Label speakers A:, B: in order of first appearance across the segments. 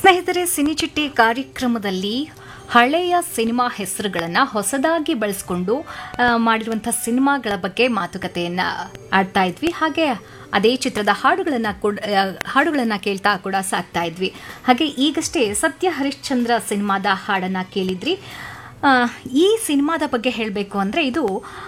A: ಸ್ನೇಹಿತರೆ ಸಿನಿಚಿಟ್ಟಿ ಕಾರ್ಯಕ್ರಮದಲ್ಲಿ ಹಳೆಯ ಸಿನಿಮಾ ಹೆಸರುಗಳನ್ನು ಹೊಸದಾಗಿ ಬಳಸಿಕೊಂಡು ಮಾಡಿರುವಂಥ ಸಿನಿಮಾಗಳ ಬಗ್ಗೆ ಮಾತುಕತೆಯನ್ನ ಆಡ್ತಾ ಇದ್ವಿ ಹಾಗೆ ಅದೇ ಚಿತ್ರದ ಹಾಡುಗಳನ್ನ ಕೂಡ ಆ, ಹಾಡುಗಳನ್ನ ಕೇಳ್ತಾ ಕೂಡ ಸಾಕ್ತಾ ಇದ್ವಿ ಹಾಗೆ ಈಗಷ್ಟೇ ಸತ್ಯ ಹರಿಶ್ಚಂದ್ರ ಸಿನಿಮಾದ ಹಾಡನ್ನ ಕೇಳಿದ್ರಿ ಆ, ಈ ಸಿನಿಮಾದ ಬಗ್ಗೆ ಹೇಳಬೇಕು ಅಂದರೆ ಇದು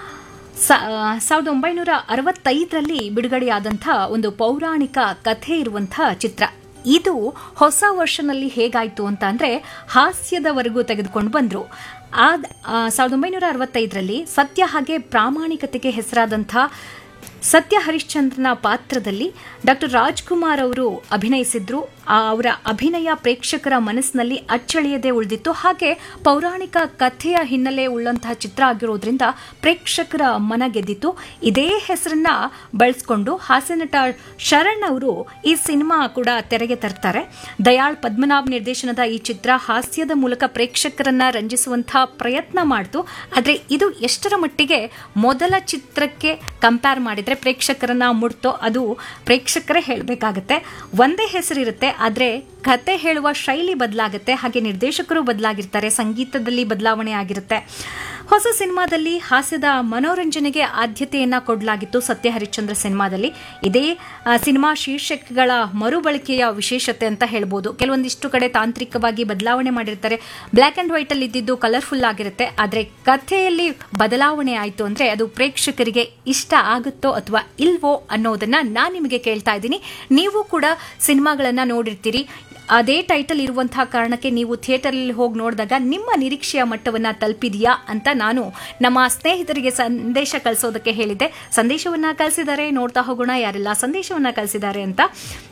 A: ಸ- ಸಾವಿರದ ಒಂಬೈನೂರ ಅರವತ್ತೈದರಲ್ಲಿ ಬಿಡುಗಡೆಯಾದಂಥ ಒಂದು ಪೌರಾಣಿಕ ಕಥೆ ಇರುವಂಥ ಚಿತ್ರ ಇದು ಹೊಸ ವರ್ಷನಲ್ಲಿ ಹೇಗಾಯ್ತು ಅಂತ ಅಂದ್ರೆ ಹಾಸ್ಯದವರೆಗೂ ತೆಗೆದುಕೊಂಡು ಬಂದ್ರು ಆದ್ ಆ, ಸಾವಿರದ ಒಂಬೈನೂರ ಅರವತ್ತೈದರಲ್ಲಿ ಸತ್ಯ ಹಾಗೆ ಪ್ರಾಮಾಣಿಕತೆಗೆ ಹೆಸರಾದಂಥ ಸತ್ಯ ಹರಿಶ್ಚಂದ್ರನ ಪಾತ್ರದಲ್ಲಿ ಡಾಕ್ಟರ್ ರಾಜ್ಕುಮಾರ್ ಅವರು ಅಭಿನಯಿಸಿದ್ರು ಆ ಅವರ ಅಭಿನಯ ಪ್ರೇಕ್ಷಕರ ಮನಸ್ಸಿನಲ್ಲಿ ಅಚ್ಚಳಿಯದೆ ಉಳಿದಿತ್ತು ಹಾಗೆ ಪೌರಾಣಿಕ ಕಥೆಯ ಹಿನ್ನೆಲೆ ಉಳ್ಳಂತಹ ಚಿತ್ರ ಆಗಿರೋದ್ರಿಂದ ಪ್ರೇಕ್ಷಕರ ಮನ ಗೆದ್ದಿತ್ತು ಇದೇ ಹೆಸರನ್ನ ಬಳಸ್ಕೊಂಡು ಹಾಸ್ಯನಟ ಶರಣ್ ಅವರು ಈ ಸಿನಿಮಾ ಕೂಡ ತೆರೆಗೆ ತರ್ತಾರೆ ದಯಾಳ್ ಪದ್ಮನಾಭ್ ನಿರ್ದೇಶನದ ಈ ಚಿತ್ರ ಹಾಸ್ಯದ ಮೂಲಕ ಪ್ರೇಕ್ಷಕರನ್ನ ರಂಜಿಸುವಂತಹ ಪ್ರಯತ್ನ ಮಾಡ್ತು ಆದ್ರೆ ಇದು ಎಷ್ಟರ ಮಟ್ಟಿಗೆ ಮೊದಲ ಚಿತ್ರಕ್ಕೆ ಕಂಪೇರ್ ಮಾಡಿದ್ರೆ ಪ್ರೇಕ್ಷಕರನ್ನ ಮುಡ್ತೋ ಅದು ಪ್ರೇಕ್ಷಕರೇ ಹೇಳಬೇಕಾಗತ್ತೆ ಒಂದೇ ಹೆಸರಿರುತ್ತೆ ಆದ್ರೆ ಕತೆ ಹೇಳುವ ಶೈಲಿ ಬದಲಾಗುತ್ತೆ ಹಾಗೆ ನಿರ್ದೇಶಕರು ಬದಲಾಗಿರ್ತಾರೆ ಸಂಗೀತದಲ್ಲಿ ಬದಲಾವಣೆ ಆಗಿರುತ್ತೆ ಹೊಸ ಸಿನಿಮಾದಲ್ಲಿ ಹಾಸ್ಯದ ಮನೋರಂಜನೆಗೆ ಆದ್ಯತೆಯನ್ನ ಕೊಡಲಾಗಿತ್ತು ಸತ್ಯ ಹರಿಶ್ಚಂದ್ರ ಸಿನಿಮಾದಲ್ಲಿ ಇದೇ ಆ, ಸಿನಿಮಾ ಶೀರ್ಷಕಗಳ ಮರುಬಳಕೆಯ ವಿಶೇಷತೆ ಅಂತ ಹೇಳ್ಬೋದು ಕೆಲವೊಂದಿಷ್ಟು ಕಡೆ ತಾಂತ್ರಿಕವಾಗಿ ಬದಲಾವಣೆ ಮಾಡಿರ್ತಾರೆ ಬ್ಲ್ಯಾಕ್ ಅಂಡ್ ವೈಟ್ ಅಲ್ಲಿ ಇದ್ದಿದ್ದು ಕಲರ್ಫುಲ್ ಆಗಿರುತ್ತೆ ಆದ್ರೆ ಕಥೆಯಲ್ಲಿ ಬದಲಾವಣೆ ಆಯಿತು ಅಂದ್ರೆ ಅದು ಪ್ರೇಕ್ಷಕರಿಗೆ ಇಷ್ಟ ಆಗುತ್ತೋ ಅಥವಾ ಇಲ್ವೋ ಅನ್ನೋದನ್ನ ನಾನು ನಿಮಗೆ ಕೇಳ್ತಾ ಇದ್ದೀನಿ ನೀವು ಕೂಡ ಸಿನಿಮಾಗಳನ್ನ ನೋಡಿರ್ತೀರಿ ಅದೇ ಟೈಟಲ್ ಇರುವಂತಹ ಕಾರಣಕ್ಕೆ ನೀವು ಥಿಯೇಟರಲ್ಲಿ ಹೋಗಿ ನೋಡಿದಾಗ ನಿಮ್ಮ ನಿರೀಕ್ಷೆಯ ಮಟ್ಟವನ್ನ ತಲುಪಿದೆಯಾ ಅಂತ ನಾನು ನಮ್ಮ ಸ್ನೇಹಿತರಿಗೆ ಸಂದೇಶ ಕಳಿಸೋದಕ್ಕೆ ಹೇಳಿದ್ದೆ ಸಂದೇಶವನ್ನ ಕಳಿಸಿದ್ದಾರೆ ನೋಡ್ತಾ ಹೋಗೋಣ ಯಾರೆಲ್ಲ ಸಂದೇಶವನ್ನ ಕಳಿಸಿದ್ದಾರೆ ಅಂತ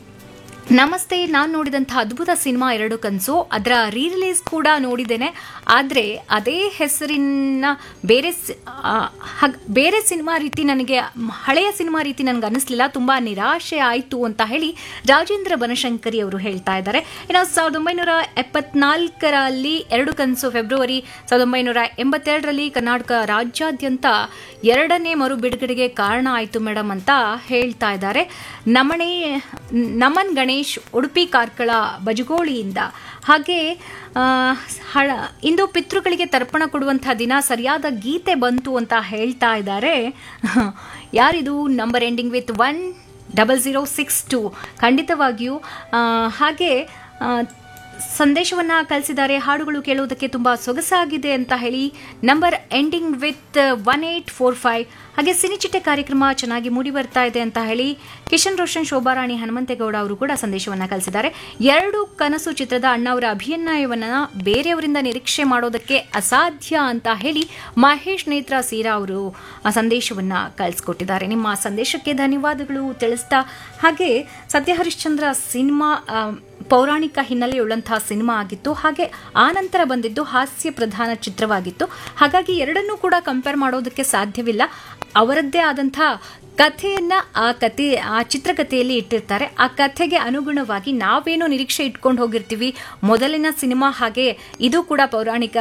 A: ನಮಸ್ತೆ ನಾನು ನೋಡಿದಂತಹ ಅದ್ಭುತ ಸಿನಿಮಾ ಎರಡು ಕನಸು ಅದರ ರೀ ರಿಲೀಸ್ ಕೂಡ ನೋಡಿದ್ದೇನೆ ಆದರೆ ಅದೇ ಹೆಸರಿನ ಬೇರೆ ಸಿ- ಆ, ಹಾಗ್- ಬೇರೆ ಸಿನಿಮಾ ರೀತಿ ನನಗೆ ಮ್, ಹಳೆಯ ಸಿನಿಮಾ ರೀತಿ ನನಗೆ ಅನಿಸ್ಲಿಲ್ಲ ತುಂಬ ನಿರಾಶೆ ಆಯಿತು ಅಂತ ಹೇಳಿ ರಾಜೇಂದ್ರ ಬನಶಂಕರಿ ಅವರು ಹೇಳ್ತಾ ಇದ್ದಾರೆ ಇನ್ನು ಸಾವಿರದ ಒಂಬೈನೂರ ಎಪ್ಪತ್ನಾಲ್ಕರಲ್ಲಿ ಎರಡು ಕನಸು ಫೆಬ್ರವರಿ ಸಾವಿರದ ಒಂಬೈನೂರ ಎಂಬತ್ತೆರಡರಲ್ಲಿ ಕರ್ನಾಟಕ ರಾಜ್ಯಾದ್ಯಂತ ಎರಡನೇ ಮರು ಬಿಡುಗಡೆಗೆ ಕಾರಣ ಆಯಿತು ಮೇಡಮ್ ಅಂತ ಹೇಳ್ತಾ ಇದ್ದಾರೆ ನಮಣೆ ನಮನ್ ಗಣೇಶ್ ಉಡುಪಿ ಕಾರ್ಕಳ ಬಜಗೋಳಿಯಿಂದ ಹಾಗೆ ಆ, ಹಳ ಇಂದು ಪಿತೃಗಳಿಗೆ ತರ್ಪಣ ಕೊಡುವಂತಹ ದಿನ ಸರಿಯಾದ ಗೀತೆ ಬಂತು ಅಂತ ಹೇಳ್ತಾ ಇದ್ದಾರೆ ಯಾರಿದು number ending with one double zero six two ಖಂಡಿತವಾಗಿಯೂ ಆ, ಹಾಗೆ ಆ, ಸಂದೇಶವನ್ನ ಕಳಿಸಿದ್ದಾರೆ ಹಾಡುಗಳು ಕೇಳುವುದಕ್ಕೆ ತುಂಬಾ ಸೊಗಸಾಗಿದೆ ಅಂತ ಹೇಳಿ number ending with one eight four five ಹಾಗೆ ಸಿನಿಚಿಟ್ಟೆ ಕಾರ್ಯಕ್ರಮ ಚೆನ್ನಾಗಿ ಮೂಡಿ ಬರ್ತಾ ಇದೆ ಅಂತ ಹೇಳಿ ಕಿಶನ್ ರೋಷನ್ ಶೋಭಾರಾಣಿ ಹನುಮಂತೇಗೌಡ ಅವರು ಕೂಡ ಸಂದೇಶವನ್ನ ಕಳಿಸಿದ್ದಾರೆ ಎರಡು ಕನಸು ಚಿತ್ರದ ಅಣ್ಣವರ ಅಭಿನಯವನ್ನ ಬೇರೆಯವರಿಂದ ನಿರೀಕ್ಷೆ ಮಾಡೋದಕ್ಕೆ ಅಸಾಧ್ಯ ಅಂತ ಹೇಳಿ ಮಹೇಶ್ ನೇತ್ರ ಸೀರಾ ಅವರು ಆ ಸಂದೇಶವನ್ನ ಕಳಿಸ್ಕೊಟ್ಟಿದ್ದಾರೆ ನಿಮ್ಮ ಸಂದೇಶಕ್ಕೆ ಧನ್ಯವಾದಗಳು ತಿಳಿಸ್ತಾ ಹಾಗೆ ಸತ್ಯ ಹರಿಶ್ಚಂದ್ರ ಸಿನಿಮಾ ಆ, ಪೌರಾಣಿಕ ಹಿನ್ನೆಲೆಯುಳ್ಳಂತಹ ಸಿನಿಮಾ ಆಗಿತ್ತು ಹಾಗೆ ಆನಂತರ ಬಂದಿದ್ದು ಹಾಸ್ಯ ಪ್ರಧಾನ ಚಿತ್ರವಾಗಿತ್ತು ಹಾಗಾಗಿ ಎರಡನ್ನೂ ಕೂಡ ಕಂಪೇರ್ ಮಾಡೋದಕ್ಕೆ ಸಾಧ್ಯವಿಲ್ಲ ಅವರದ್ದೇ ಆದಂತಹ ಕಥೆಯನ್ನ ಆ ಕಥೆ ಆ ಚಿತ್ರಕಥೆಯಲ್ಲಿ ಇಟ್ಟಿರ್ತಾರೆ ಆ ಕಥೆಗೆ ಅನುಗುಣವಾಗಿ ನಾವೇನೋ ನಿರೀಕ್ಷೆ ಇಟ್ಕೊಂಡು ಹೋಗಿರ್ತೀವಿ ಮೊದಲಿನ ಸಿನಿಮಾ ಹಾಗೆ ಇದು ಕೂಡ ಪೌರಾಣಿಕ